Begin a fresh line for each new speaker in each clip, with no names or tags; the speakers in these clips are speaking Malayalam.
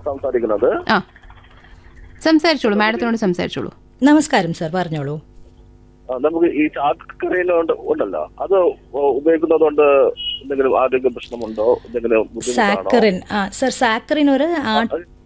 സംസാരിക്കുന്നത്
ആ സംസാരിച്ചോളൂ മാഡത്തിനോട് സംസാരിച്ചോളൂ
നമസ്കാരം സർ പറഞ്ഞോളൂ
ആ, നമുക്ക് ഈ ചാക്കറിയിൽ ഉണ്ടല്ലോ അത് ഉപയോഗിക്കുന്നത് കൊണ്ട് എന്തെങ്കിലും ആരോഗ്യ പ്രശ്നമുണ്ടോ എന്തെങ്കിലും ബുദ്ധിമുട്ടാണോ
സാക്കറിൻ ആ സർ സാക്കറിൻ ഒരു ആ-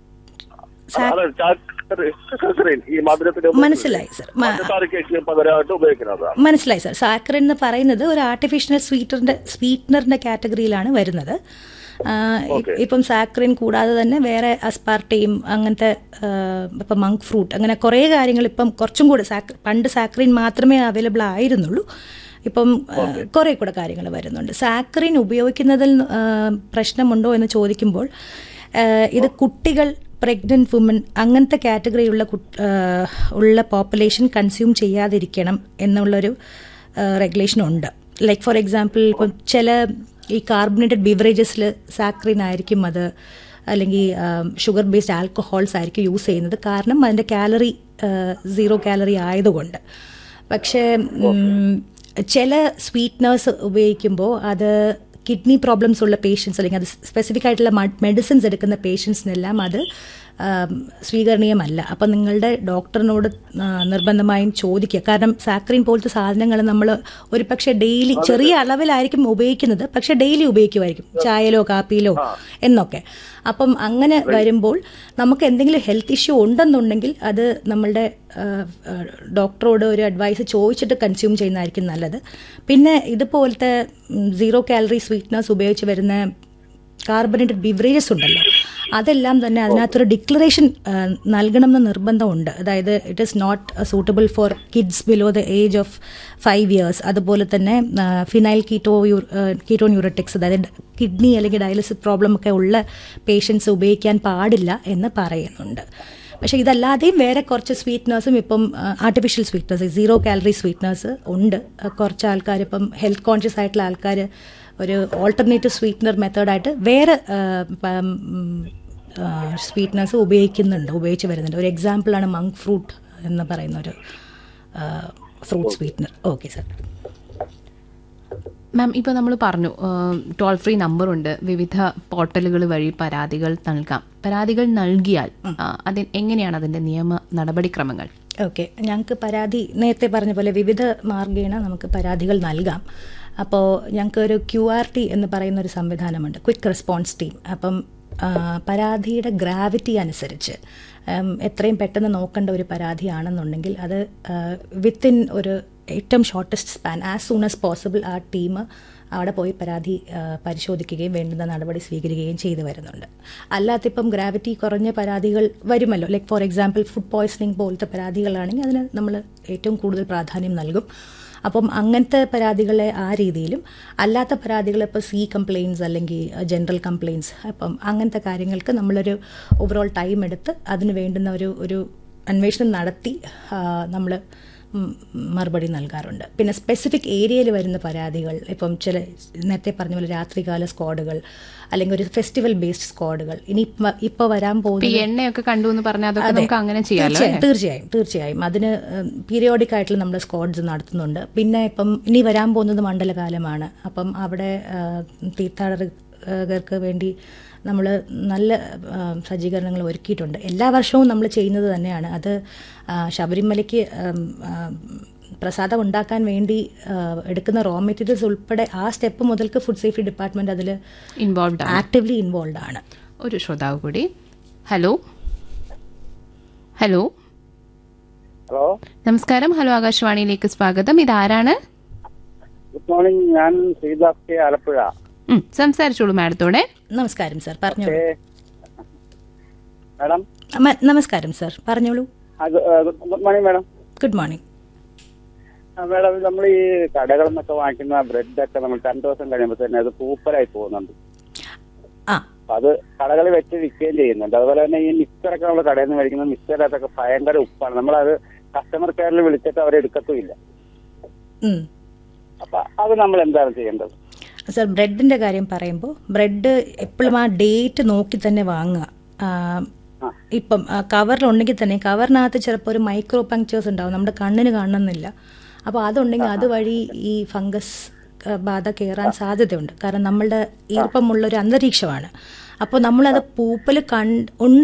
അതെ ചാക്കറി ചാക്കറിൻ ഈ മധുരത്തിന്
മനസ്സിലായി സർ മ-
പഞ്ചസാരയ്ക്ക് പകരമായിട്ട് ഉപയോഗിക്കുന്നത്
മനസ്സിലായി സർ സാക്കറിൻ എന്ന് പറയുന്നത് ഒരു ആർട്ടിഫിഷ്യൽ സ്വീറ്ററിന്റെ സ്വീറ്റ്നറിന്റെ കാറ്റഗറിയിലാണ് വരുന്നത് ആ, ഇ- ഇപ്പം സാക്കറിൻ കൂടാതെ തന്നെ വേറെ അസ്പാർട്ടയും അങ്ങനത്തെ ആ, ഇപ്പം മങ്ക് ഫ്രൂട്ട് അങ്ങനെ കുറേ കാര്യങ്ങൾ ഇപ്പം കുറച്ചും കൂടെ സാക്ക- പണ്ട് സാക്കറിൻ മാത്രമേ അവൈലബിൾ ആയിരുന്നുള്ളൂ ഇപ്പം ആ, കുറേ കൂടെ കാര്യങ്ങൾ വരുന്നുണ്ട് സാക്കറിൻ ഉപയോഗിക്കുന്നതിൽ ആ, പ്രശ്നമുണ്ടോ എന്ന് ചോദിക്കുമ്പോൾ ആ, ഇത് കുട്ടികൾ പ്രഗ്നന്റ് വുമൻ അങ്ങനത്തെ കാറ്റഗറിയുള്ള കുട്ട്- ആ, ഉള്ള പോപ്പുലേഷൻ കൺസ്യൂം ചെയ്യാതിരിക്കണം എന്നുള്ളൊരു റെഗുലേഷൻ ഉണ്ട് ലൈക്ക് ഫോർ എക്സാമ്പിൾ ഇപ്പം ചില ഈ കാർബണേറ്റഡ് ബിവറേജസിൽ സാക്രിൻ ആയിരിക്കും അത് അല്ലെങ്കിൽ ഷുഗർ ബേസ്ഡ് ആൽക്കഹോൾസ് ആയിരിക്കും യൂസ് ചെയ്യുന്നത് കാരണം അതിൻ്റെ കാലറി സീറോ കാലറി ആയതുകൊണ്ട് പക്ഷേ ഉം, ചില സ്വീറ്റ്നേഴ്സ് ഉപയോഗിക്കുമ്പോൾ അത് കിഡ്നി പ്രോബ്ലംസ് ഉള്ള പേഷ്യൻസ് അല്ലെങ്കിൽ അത് സ്പെസിഫിക് ആയിട്ടുള്ള മെഡിസിൻസ് എടുക്കുന്ന പേഷ്യൻസിനെല്ലാം അത് ആം, സ്വീകരണീയമല്ല അപ്പം നിങ്ങളുടെ ഡോക്ടറിനോട് ആ, നിർബന്ധമായും ചോദിക്കുക കാരണം സാക്രീൻ പോലത്തെ സാധനങ്ങൾ നമ്മൾ ഒരു പക്ഷേ ഡെയിലി ചെറിയ അളവിലായിരിക്കും ഉപയോഗിക്കുന്നത് പക്ഷെ ഡെയിലി ഉപയോഗിക്കുമായിരിക്കും ചായയിലോ കാപ്പിയിലോ എന്നൊക്കെ അപ്പം അങ്ങനെ വരുമ്പോൾ നമുക്ക് എന്തെങ്കിലും ഹെൽത്ത് ഇഷ്യൂ ഉണ്ടെന്നുണ്ടെങ്കിൽ അത് നമ്മളുടെ ആ, ആ, ഡോക്ടറോട് ഒരു അഡ്വൈസ് ചോദിച്ചിട്ട് കൺസ്യൂം ചെയ്യുന്നതായിരിക്കും നല്ലത് പിന്നെ ഇതുപോലത്തെ സീറോ കാലറി സ്വീറ്റ്നസ് ഉപയോഗിച്ച് വരുന്ന കാർബണേറ്റഡ് ബിവറേജസ് ഉണ്ടല്ലോ അതെല്ലാം തന്നെ അതിനകത്തൊരു ഡിക്ലറേഷൻ നൽകണമെന്ന് നിർബന്ധമുണ്ട് അതായത് it is not suitable for kids below the age of five years അതുപോലെ തന്നെ ഫിനൈൽ കീറ്റോ കീറ്റോ ന്യൂറോട്ടിക്സ് അതായത് കിഡ്നി അല്ലെങ്കിൽ ഡയാലിസിസ് പ്രോബ്ലം ഒക്കെ ഉള്ള പേഷ്യൻസ് ഉപയോഗിക്കാൻ പാടില്ല എന്ന് പറയുന്നുണ്ട് പക്ഷേ ഇതല്ലാതെയും വേറെ കുറച്ച് സ്വീറ്റ്നേഴ്സും ഇപ്പം artificial sweeteners zero calorie sweeteners ഉണ്ട് ആ, കുറച്ച് ആൾക്കാർ ഇപ്പം ഹെൽത്ത് കോൺഷ്യസ് ആയിട്ടുള്ള ആൾക്കാർ ഒരു ഓൾട്ടർനേറ്റീവ് സ്വീറ്റ്നർ മെത്തേഡായിട്ട് വേറെ സ്വീറ്റ്നേഴ്സ് ഉപയോഗിക്കുന്നുണ്ട് ഉപയോഗിച്ച് വരുന്നുണ്ട് ഒരു എക്സാമ്പിളാണ് മങ്ക് ഫ്രൂട്ട് എന്ന് പറയുന്ന ഒരു fruit sweetener okay sir
ma'am ഇപ്പോൾ നമ്മൾ പറഞ്ഞു ടോൾ ഫ്രീ നമ്പറുണ്ട് വിവിധ പോർട്ടലുകൾ വഴി പരാതികൾ നൽകാം പരാതികൾ നൽകിയാൽ ആ, അതിന് എങ്ങനെയാണ് അതിന്റെ നിയമ നടപടിക്രമങ്ങൾ
ഓക്കെ ഞങ്ങൾക്ക് പരാതി നേരത്തെ പറഞ്ഞ പോലെ വിവിധ മാർഗേണ നമുക്ക് പരാതികൾ നൽകാം അപ്പോൾ ഞങ്ങൾക്ക് ഒരു ക്യു ആർ ടി എന്ന് പറയുന്ന ഒരു സംവിധാനമുണ്ട് ക്വിക്ക് റെസ്പോൺസ് ടീം അപ്പം ആ, പരാതിയുടെ ഗ്രാവിറ്റി അനുസരിച്ച് ഉം, എത്രയും പെട്ടെന്ന് നോക്കേണ്ട ഒരു പരാതിയാണെന്നുണ്ടെങ്കിൽ അത് വിത്തിൻ ഒരു ഏറ്റവും shortest span as soon as possible ആ ടീം അവിടെ പോയി പരാതി ആ, പരിശോധിക്കുകയും വേണ്ടുന്ന നടപടി സ്വീകരിക്കുകയും ചെയ്തു വരുന്നുണ്ട് അല്ലാത്ത ഇപ്പം ഗ്രാവിറ്റി കുറഞ്ഞ പരാതികൾ വരുമല്ലോ like for example food poisoning പോലത്തെ പരാതികളാണെങ്കിൽ അതിന് നമ്മൾ ഏറ്റവും കൂടുതൽ പ്രാധാന്യം നൽകും അപ്പം അങ്ങനത്തെ പരാതികളെ ആ രീതിയിലും അല്ലാത്ത പരാതികൾ ഇപ്പോൾ സി കംപ്ലയിൻസ് അല്ലെങ്കിൽ ജനറൽ കംപ്ലയിൻസ് അപ്പം അങ്ങനത്തെ കാര്യങ്ങൾക്ക് നമ്മളൊരു ഓവറോൾ ടൈം എടുത്ത് അതിന് വേണ്ടുന്ന ഒരു ഒരു അന്വേഷണം നടത്തി നമ്മൾ മറുപടി നൽകാറുണ്ട് പിന്നെ സ്പെസിഫിക് ഏരിയയിൽ വരുന്ന പരാതികൾ ഇപ്പം ചില നേരത്തെ പറഞ്ഞ പോലെ രാത്രികാല സ്ക്വാഡുകൾ അല്ലെങ്കിൽ ഒരു ഫെസ്റ്റിവൽ ബേസ്ഡ് സ്ക്വാഡുകൾ ഇനി ഇപ്പോൾ വരാൻ
ഇപ്പൊ ഈ
പോകുന്ന
എണ്ണയൊക്കെ കണ്ടു എന്ന് പറഞ്ഞാൽ അതൊക്കെ
അതെ.
നമുക്ക് അങ്ങനെ ചെയ്യാമല്ലോ
തീർച്ചയായും തീർച്ചയായും തീർച്ചയായും അതിന് പീരിയോഡിക് ആയിട്ടുള്ള നമ്മുടെ സ്ക്വാഡ്സ് നടത്തുന്നുണ്ട് പിന്നെ ഇപ്പം ഇനി വരാൻ പോകുന്നത് മണ്ഡലകാലമാണ് അപ്പം അവിടെ ആ, തീർത്ഥാടകർക്ക് വേണ്ടി നമ്മൾ നല്ല ആ, സജ്ജീകരണങ്ങൾ ഒരുക്കിയിട്ടുണ്ട് എല്ലാ വർഷവും നമ്മൾ ചെയ്യുന്നത് തന്നെയാണ് അത് ആ, ശബരിമലയ്ക്ക് ഉം, ആ, പ്രസാദം ഉണ്ടാക്കാൻ വേണ്ടി ആ, എടുക്കുന്ന റോ മെറ്റീരിയൽസ് ഉൾപ്പെടെ ആ സ്റ്റെപ്പ് മുതൽക്ക് ഫുഡ് സേഫ്റ്റി ഡിപ്പാർട്ട്മെന്റ് അതിൽ
ഇൻവോൾവ് ആണ്
ആക്റ്റീവ്ലി ഇൻവോൾവ് ആണ്
ഒരു ശ്രോതാവ് കൂടി ഹലോ ഹലോ
ഹലോ
നമസ്കാരം ഹലോ ആകാശവാണിയിലേക്ക് സ്വാഗതം ഇതാരാണ്
ഗുഡ് മോർണിംഗ് ഞാൻ ശ്രീദാസ് കെ ആലപ്പുഴ
ഉം, സംസാരിച്ചോളൂ മാഡത്തോടെ
നമസ്കാരം സർ പറഞ്ഞോളൂ
ഏ, മാഡം
മ- നമസ്കാരം സർ പറഞ്ഞോളൂ
ആ, ഗു- ആ, good good morning madam
good morning
ആ, മാഡം നമ്മൾ ഈ കടകളിൽ നിന്നൊക്കെ വാങ്ങിക്കുന്ന ബ്രെഡൊക്കെ നമ്മൾ രണ്ട് ദിവസം കഴിയുമ്പോൾ തന്നെ അത് പൂപ്പലായി പോകുന്നുണ്ട്
ആ
അപ്പൊ അത് കടകളിൽ വെച്ച് വിൽക്കുകയും ചെയ്യുന്നുണ്ട് അതുപോലെ തന്നെ ഈ മിക്സറൊക്കെ നമ്മൾ കടയിൽ നിന്ന് മേടിക്കുന്ന മിക്സറിനകത്തൊക്കെ ഭയങ്കര ഉപ്പാണ് നമ്മളത് കസ്റ്റമർ കെയറിൽ വിളിച്ചിട്ട് അവരെ എടുക്കത്തുമില്ല
ഉം.
അപ്പൊ അത് നമ്മൾ എന്താണ് ചെയ്യേണ്ടത്
സർ ബ്രെഡിന്റെ കാര്യം പറയുമ്പോൾ ബ്രെഡ് എപ്പോഴും ആ ഡേറ്റ് നോക്കി തന്നെ വാങ്ങുക ആ, ഇപ്പം കവറിലുണ്ടെങ്കിൽ തന്നെ കവറിനകത്ത് ചിലപ്പോൾ ഒരു മൈക്രോ പങ്ക്ചേഴ്സ് ഉണ്ടാവും നമ്മുടെ കണ്ണിന് കാണണമെന്നില്ല അപ്പോൾ അതുണ്ടെങ്കിൽ അതുവഴി ഈ ഫംഗസ് ആ, ബാധ കയറാൻ സാധ്യതയുണ്ട് കാരണം നമ്മളുടെ ഈർപ്പമുള്ള ഒരു അന്തരീക്ഷമാണ് അപ്പോൾ നമ്മളത് പൂപ്പൽ കണ്ട്